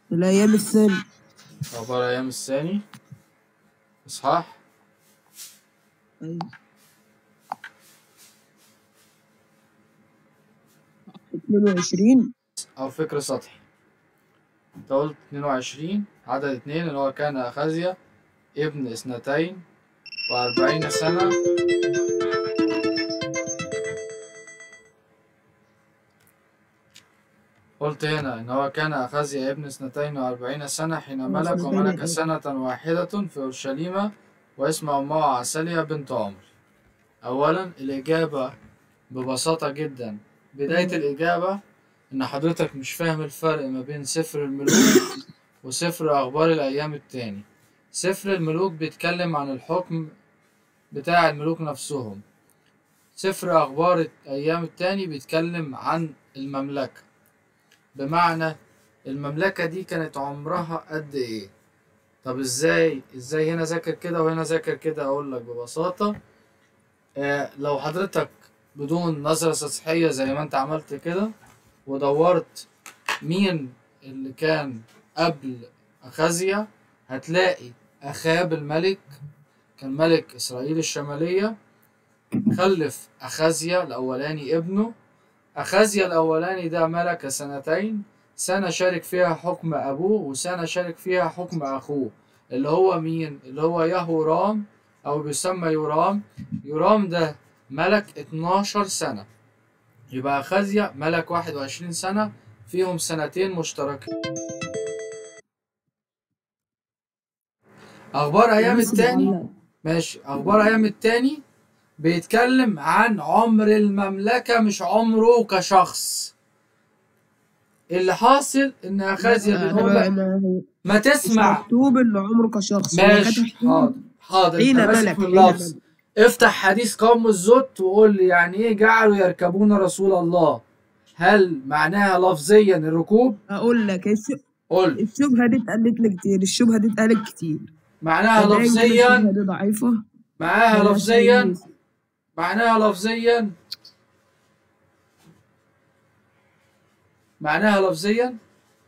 الأيام الثاني أخبار الأيام الثاني إصحاح أيوة. اتنين وعشرين أو فكر سطحي أنت قلت اتنين وعشرين عدد اتنين اللي هو كان أخازيا ابن اثنتين وأربعين سنة قلت هنا إن هو كان أخازيا ابن اثنتين وأربعين سنة حين هو ملك سنتين وملك إيه؟ سنة واحدة في أورشليم واسم أمه عسالية بنت عمر أولا الإجابة ببساطة جدا بداية الإجابة إن حضرتك مش فاهم الفرق ما بين سفر الملوك وسفر أخبار الأيام التاني سفر الملوك بيتكلم عن الحكم بتاع الملوك نفسهم سفر أخبار الأيام التاني بيتكلم عن المملكة بمعنى المملكة دي كانت عمرها قد إيه طب إزاي إزاي هنا ذاكر كده وهنا ذاكر كده أقول لك ببساطة آه لو حضرتك بدون نظرة سطحية زي ما أنت عملت كده ودورت مين اللي كان قبل أخازيا هتلاقي أخاب الملك كان ملك إسرائيل الشمالية خلف أخازيا الأولاني ابنه أخازيا الأولاني ده ملك سنتين سنة شارك فيها حكم أبوه وسنة شارك فيها حكم أخوه اللي هو مين؟ اللي هو يهورام أو بيسمى يورام يورام ده ملك 12 سنة يبقى أخازيا ملك 21 سنة فيهم سنتين مشتركين أخبار أيام بس التاني معلق. ماشي أخبار أيام التاني بيتكلم عن عمر المملكة مش عمره كشخص اللي حاصل إن أخازيا لا، بنقول أنا لك ما- ما- ما مش تسمع مكتوب إن عمره كشخص هو ماشي كاتب حاضر حاضر حين انت ماسك ملك من حين اللفظ ملك افتح حديث قوم الزت وقول لي يعني ايه جعلوا يركبون رسول الله هل معناها لفظيا الركوب أقول لك الش- قول الشبهة دي اتقالت لي كتير الشبهة دي اتقالت كتير معناها فدايما لفظيا الشبهة دي ضعيفة معناها ملهاش لفظيا أي معناها لفظيا معناها لفظيا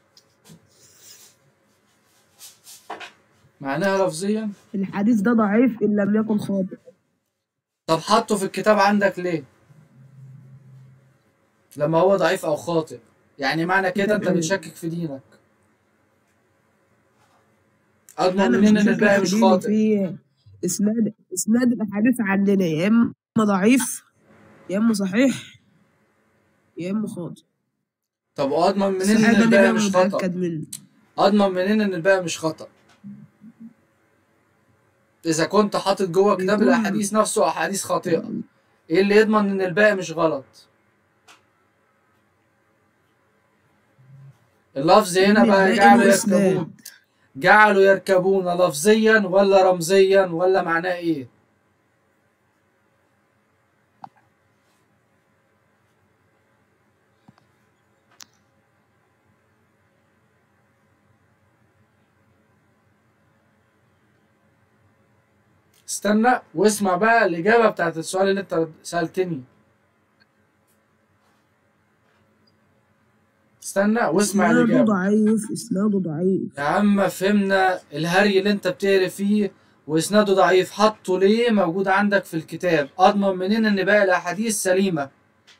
معناها لفظيا الحديث ده ضعيف إن لم يكن خاطئ طب حطه في الكتاب عندك ليه لما هو ضعيف او خاطئ يعني معنى كده انت بتشكك في دينك اضمن أنا منين مش ان الباقي بشكك مش في ديني خاطئ في إسناد إسناد الأحاديث عندنا يا إما ضعيف يا إما صحيح يا إما خاطئ طب اضمن منين الصحيح ان ده اللي الباقي أنا مش خطأ متأكد منه اضمن منين ان الباقي مش خطأ اذا كنت حاطط جوه كتاب بيكون- الاحاديث نفسه احاديث خاطئة ايه اللي يضمن ان الباقي مش غلط اللفظ هنا لأن بقى الباقي جعلوا له إسناد. يركبون جعلوا يركبون لفظيا ولا رمزيا ولا معناه ايه استنى واسمع بقى الإجابة بتاعت السؤال اللي انت سألتني استنى واسمع إسناده الإجابة ضعيف إسناده ضعيف يا عم فهمنا الهري اللي انت بتقري فيه واسناده ضعيف حطه ليه موجود عندك في الكتاب اضمن منين ان باقي الاحاديث سليمه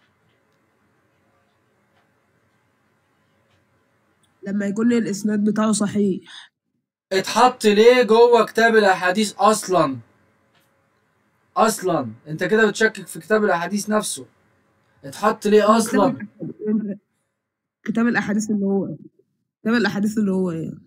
لما يكون الإسناد بتاعه صحيح اتحط ليه جوه كتاب الاحاديث اصلا اصلا انت كده بتشكك في كتاب الاحاديث نفسه اتحط ليه اصلا كتاب- كتاب الأحاديث اللي هو كتاب الأحاديث اللي هو إيه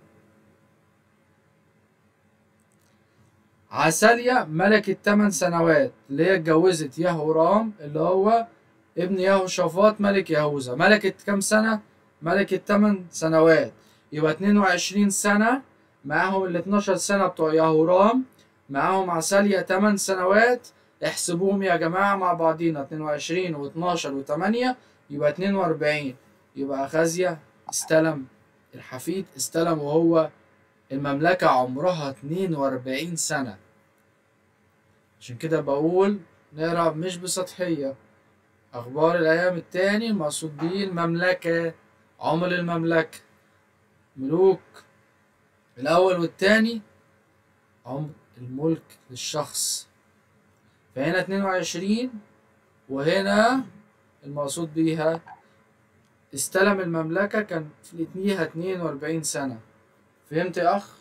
عساليا ملكت 8 سنوات اللي هي اتجوزت يهورام اللي هو ابن يهوشافاط ملك يهوذا ملكت كام سنة؟ ملكت 8 سنوات يبقى 22 سنة معاهم ال 12 سنة بتوع يهورام معاهم عساليا 8 سنوات احسبوهم يا جماعة مع بعضينا 22 و12 و8 يبقى 42 يبقى أخازيا استلم الحفيد استلم وهو المملكة عمرها 42 سنة عشان كده بقول نقرا مش بسطحية أخبار الأيام التاني المقصود بيه المملكة عمر المملكة ملوك الأول والتاني عمر الملك للشخص فهنا اتنين وعشرين وهنا المقصود بيها استلم المملكة كان في ليها اتنين وأربعين سنة فهمت يا أخ؟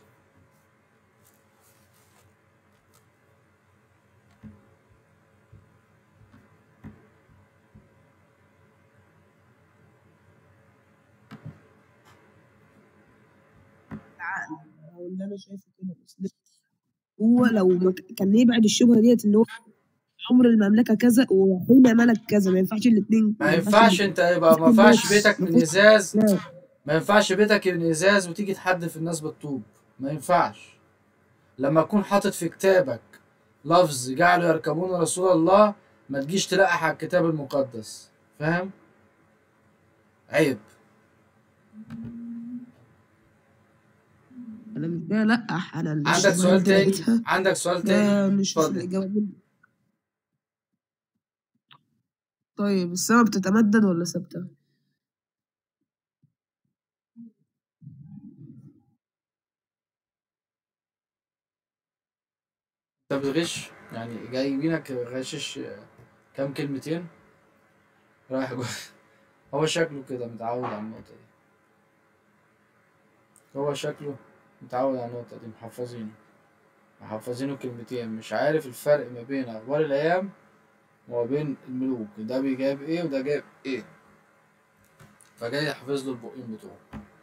العقل او اللي انا شايفه كده بس ليه؟ هو لو ما ك- كان يبعد الشبهه ديت اللي هو عمر المملكه كذا وحين ملك كذا ما ينفعش الاثنين ما ينفعش انت يبقى ما ينفعش بيتك من ازاز لا ما ينفعش بيتك من ازاز وتيجي تحدف الناس بالطوب ما ينفعش لما تكون حاطط في كتابك لفظ جعلوا يركبون رسول الله ما تجيش تلقح على الكتاب المقدس فاهم عيب انا مش جاي القح انا عندك الشبهه سؤال اللي تاني لقيتها عندك سؤال تاني لا مش في اتفضل الاجابه دي طيب السما بتتمدد ولا ثابته؟ انت بتغش يعني جايبينك غشش كام كلمتين رايح جوه هو شكله كده متعود على النقطة دي هو شكله متعود على النقطة دي محفظينه محفظينه كلمتين مش عارف الفرق ما بين أخبار الأيام وما بين الملوك ده بيجاب إيه وده جايب إيه فجاي يحفظ له البقين بتوعه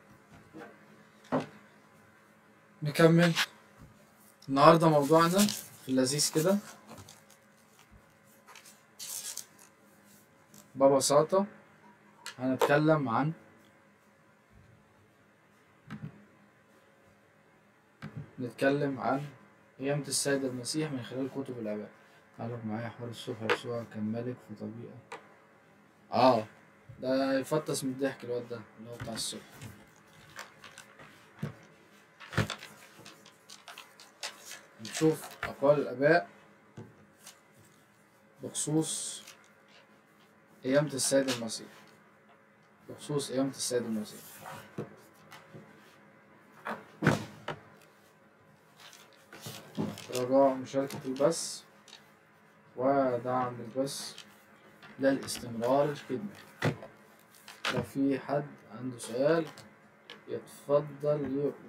نكمل النهاردة موضوعنا في اللذيذ كده ببساطة هنتكلم عن نتكلم عن قيامة السيد المسيح من خلال كتب الآباء قالوا معايا حوار الصبح يسوع كان ملك في طبيعة اه ده يفطس من الضحك الواد ده اللي هو بتاع الصبح نشوف أقوال الآباء بخصوص قيامة السيد المسيح بخصوص قيامة السيد المسيح رجاء مشاركة البث ودعم البث للاستمرار الخدمة لو في حد عنده سؤال يتفضل يقول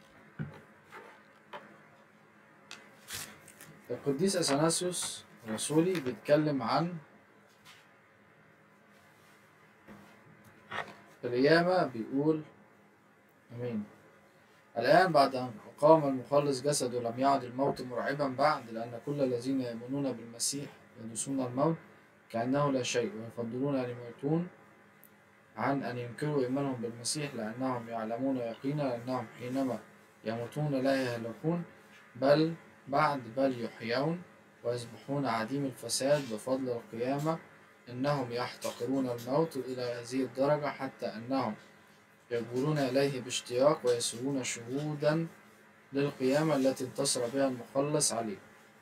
القديس أثناسيوس الرسولي بيتكلم عن القيامة بيقول أمين الآن بعد أن أقام المخلص جسده لم يعد الموت مرعبا بعد لأن كل الذين يؤمنون بالمسيح يدوسون الموت كأنه لا شيء ويفضلون أن يموتون عن أن ينكروا إيمانهم بالمسيح لأنهم يعلمون يقينا أنهم حينما يموتون لا يهلكون بل بعد بل يحيون ويصبحون عديم الفساد بفضل القيامة إنهم يحتقرون الموت إلى هذه الدرجة حتى أنهم يقولون إليه باشتياق ويسرون شهودا للقيامة التي انتصر بها المخلص عليه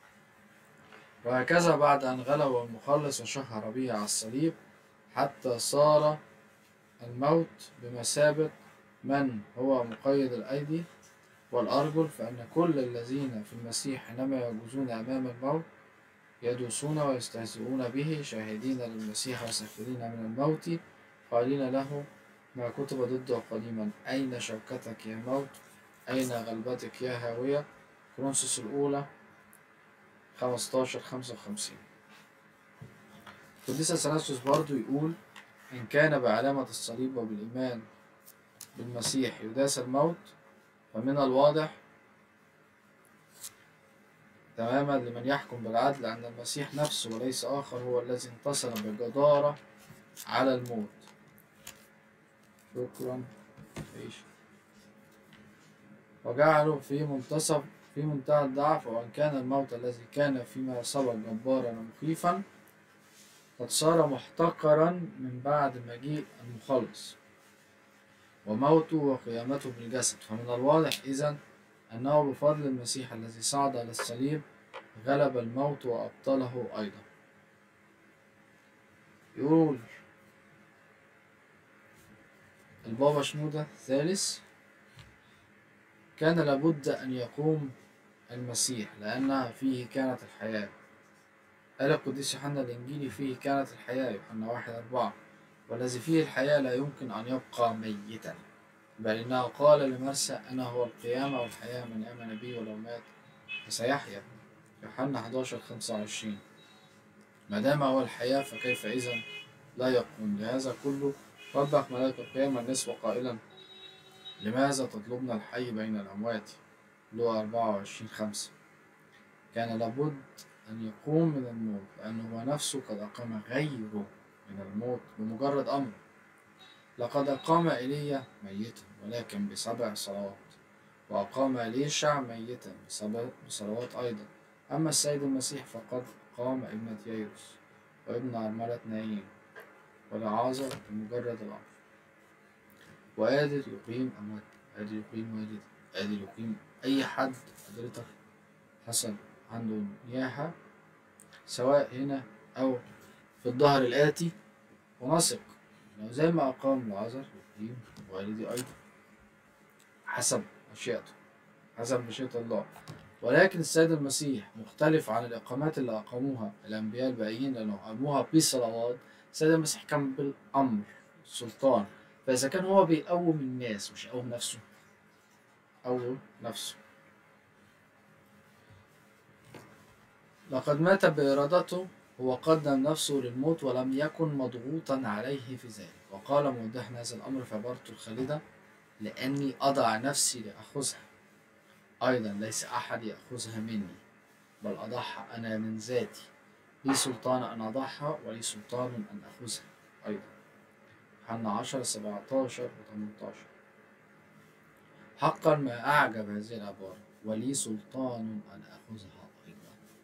وهكذا بعد أن غلب المخلص وشهر به على الصليب حتى صار الموت بمثابة من هو مقيد الأيدي والأرجل فإن كل الذين في المسيح حينما يجوزون أمام الموت يدوسون ويستهزئون به شاهدين للمسيح وساخرين من الموت قائلين له ما كتب ضده قديما أين شوكتك يا موت أين غلبتك يا هاوية كورنثوس الأولى خمستاشر خمسة وخمسين قديس أثناسيوس برضو يقول إن كان بعلامة الصليب وبالإيمان بالمسيح يداس الموت فمن الواضح تماما لمن يحكم بالعدل أن المسيح نفسه وليس آخر هو الذي انتصر بجدارة على الموت شكرا عيش وجعله في منتصف في منتهى الضعف وإن كان الموت الذي كان فيما سبق جبارا ومخيفا قد صار محتقرا من بعد مجيء المخلص وموته وقيامته بالجسد فمن الواضح إذن أنه بفضل المسيح الذي صعد على الصليب غلب الموت وأبطله أيضا يقول البابا شنودة الثالث كان لابد أن يقوم المسيح لأن فيه كانت الحياة قال القديس يوحنا الإنجيلي فيه كانت الحياة يوحنا واحد أربعة والذي فيه الحياة لا يمكن أن يبقى ميتا بل إنه قال لمرسى أنا هو القيامة والحياة من آمن بي ولو مات فسيحيا يوحنا 11 25 ما دام هو الحياة فكيف إذا لا يقوم لهذا كله وبخ ملاك القيامة النسوة قائلا لماذا تطلبنا الحي بين الأموات لو 24 5 كان لابد أن يقوم من الموت لأنه هو نفسه قد أقام غيره من الموت بمجرد أمر لقد أقام إيليا ميتا ولكن بسبع صلوات وأقام إليشع ميتا بسبع بصلوات أيضا أما السيد المسيح فقد أقام ابنة ييروس وابن أرملة نايين ولعازر بمجرد الأمر وقادر يقيم أموات قادر يقيم والد قادر يقيم أي حد حضرتك حصل عنده نياحة سواء هنا أو في الظهر الآتي ونثق لو زي ما أقام لعازر يقيم والدي أيضا حسب مشيئته حسب مشيئة الله ولكن السيد المسيح مختلف عن الإقامات اللي أقاموها الأنبياء الباقيين لأنه أقاموها بصلوات السيد المسيح كان بالأمر سلطان فإذا كان هو بيقوم الناس مش يقوم نفسه قوم نفسه لقد مات بإرادته هو قدم نفسه للموت ولم يكن مضغوطا عليه في ذلك وقال موضحا هذا الأمر في عبارته الخالدة لأني أضع نفسي لأخذها أيضا ليس أحد يأخذها مني بل أضعها أنا من ذاتي لي سلطان أن أضعها ولي سلطان أن أخذها أيضا يوحنا 10 17 و 18 حقا ما أعجب هذه العبارة ولي سلطان أن أخذها أيضا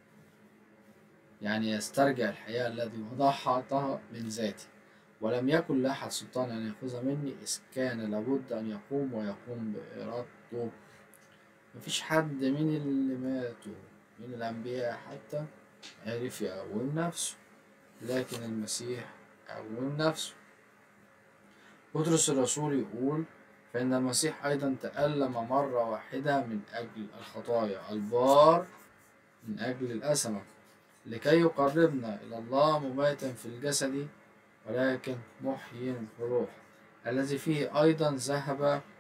يعني يسترجع الحياة الذي وضعها من ذاتي ولم يكن لأحد سلطان أن يأخذها مني إذ كان لابد أن يقوم ويقوم بإرادته مفيش حد من اللي ماتوا من الأنبياء حتى عرف يقوم نفسه لكن المسيح قوم نفسه بطرس الرسول يقول فإن المسيح أيضا تألم مرة واحدة من أجل الخطايا البار من أجل الأسمة لكي يقربنا إلى الله مماتا في الجسد ولكن محيي في الروح الذي فيه أيضا ذهب